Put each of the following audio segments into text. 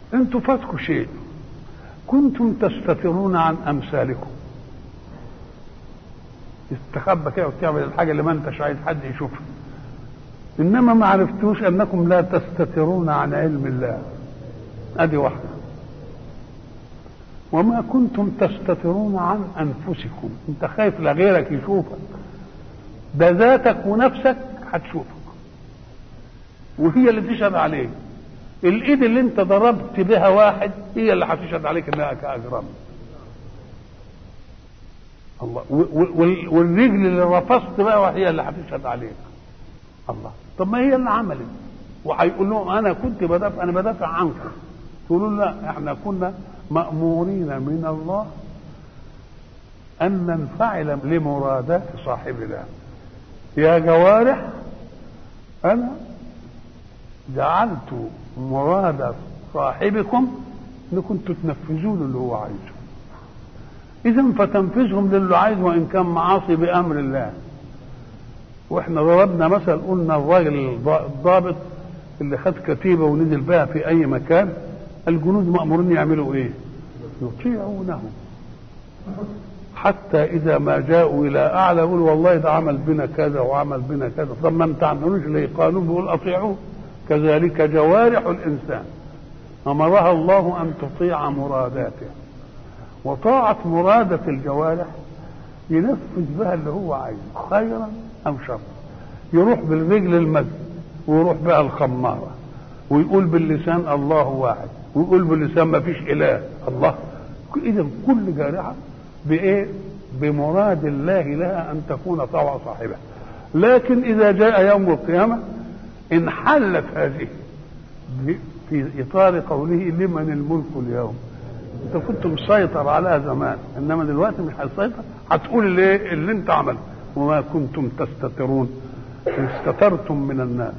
انتوا فاتكوا شيء كنتم تستترون عن امثالكم تستخبى كده وتعمل الحاجه اللي ما انتش عايز حد يشوفها انما ما عرفتوش انكم لا تستترون عن علم الله ادي واحده وما كنتم تستترون عن انفسكم انت خايف لغيرك يشوفك ده ذاتك ونفسك هتشوفك وهي اللي تشهد عليك الايد اللي انت ضربت بها واحد هي اللي هتشهد عليك انها كاجرام الله والرجل اللي رفضت بقى هي اللي هتشهد عليك الله طب ما هي اللي عملت وهيقول لهم انا كنت بدافع انا بدافع عنكم تقولوا لا احنا كنا مامورين من الله ان ننفعل لمرادات صاحبنا يا جوارح انا جعلت مراد صاحبكم انكم تنفذوا له اللي هو عايزه اذا فتنفذهم للي عايزه وان كان معاصي بامر الله واحنا ضربنا مثل قلنا الراجل الضابط اللي خد كتيبه ونزل بها في اي مكان الجنود مامورين يعملوا ايه يطيعونه حتى اذا ما جاءوا الى اعلى يقول والله ده عمل بنا كذا وعمل بنا كذا طب ما انت عملوش ليه قانون بيقول اطيعوه كذلك جوارح الانسان امرها الله ان تطيع مراداته وطاعه مرادة الجوارح ينفذ بها اللي هو عايزه خيرا ام شرا يروح بالرجل المسجد ويروح بها الخماره ويقول باللسان الله واحد ويقول باللسان ما فيش اله الله اذا كل جارحه بايه بمراد الله لها ان تكون طوع صاحبها لكن اذا جاء يوم القيامه انحلت هذه في اطار قوله لمن الملك اليوم انت كنت مسيطر عليها زمان انما دلوقتي مش هتسيطر هتقول اللي, اللي انت عملته وما كنتم تستترون ان استترتم من الناس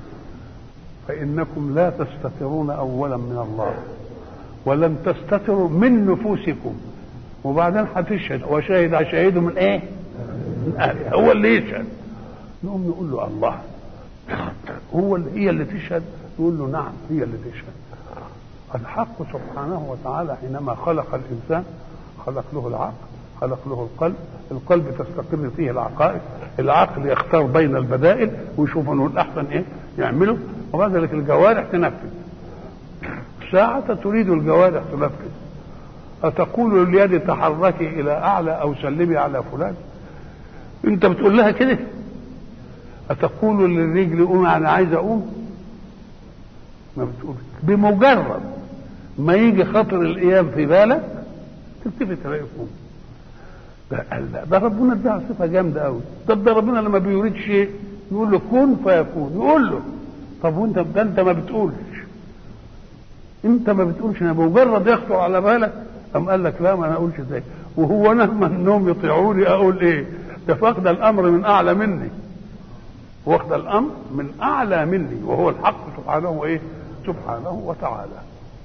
فانكم لا تستترون اولا من الله ولن تستتروا من نفوسكم وبعدين هتشهد وشهد شهيد من ايه؟ من اهلها هو اللي يشهد نقوم نقول له الله هو اللي هي اللي تشهد نقول له نعم هي اللي تشهد الحق سبحانه وتعالى حينما خلق الانسان خلق له العقل خلق له القلب القلب تستقر فيه العقائد العقل يختار بين البدائل ويشوف انه الاحسن ايه يعمله وبعد ذلك الجوارح تنفذ ساعة تريد الجوارح تنفذ أتقول لليد تحركي إلى أعلى أو سلمي على فلان أنت بتقول لها كده أتقول للرجل قوم أنا عايز أقوم ما بتقول بمجرد ما يجي خطر القيام في بالك تلتفت تلاقي قوم ده لا ده ربنا اداها صفه جامده قوي طب ده ربنا لما بيريد شيء يقول له كن فيكون يقول له طب وانت ده انت ما بتقولش انت ما بتقولش انا بمجرد يخطر على بالك قام قال لك لا ما انا اقولش ازاي وهو نهم انهم يطيعوني اقول ايه ده فاخد الامر من اعلى مني واخد الامر من اعلى مني وهو الحق سبحانه ايه سبحانه وتعالى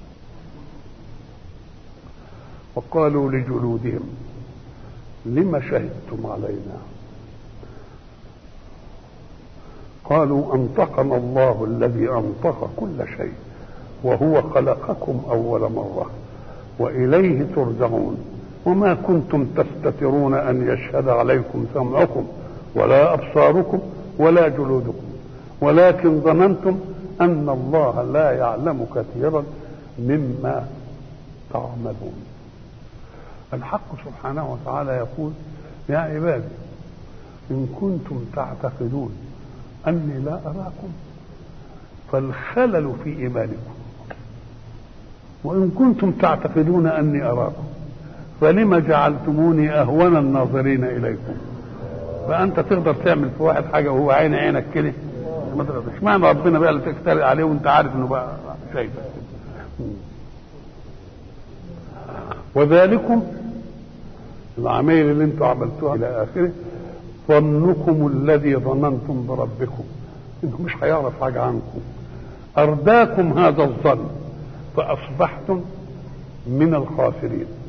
وقالوا لجلودهم لم شهدتم علينا قالوا انطقنا الله الذي انطق كل شيء وهو خلقكم اول مره واليه ترجعون وما كنتم تستترون ان يشهد عليكم سمعكم ولا ابصاركم ولا جلودكم ولكن ظننتم ان الله لا يعلم كثيرا مما تعملون الحق سبحانه وتعالى يقول يا عبادي ان كنتم تعتقدون اني لا اراكم فالخلل في ايمانكم وان كنتم تعتقدون اني اراكم فلم جعلتموني اهون الناظرين اليكم فانت تقدر تعمل في واحد حاجه وهو عين عينك كده ما تقدرش معنى ربنا بقى اللي تخترق عليه وانت عارف انه بقى شايفك وذلكم العمايل اللي انتم عملتوها الى اخره ظنكم الذي ظننتم بربكم انه مش هيعرف حاجه عنكم ارداكم هذا الظن فاصبحتم من الخاسرين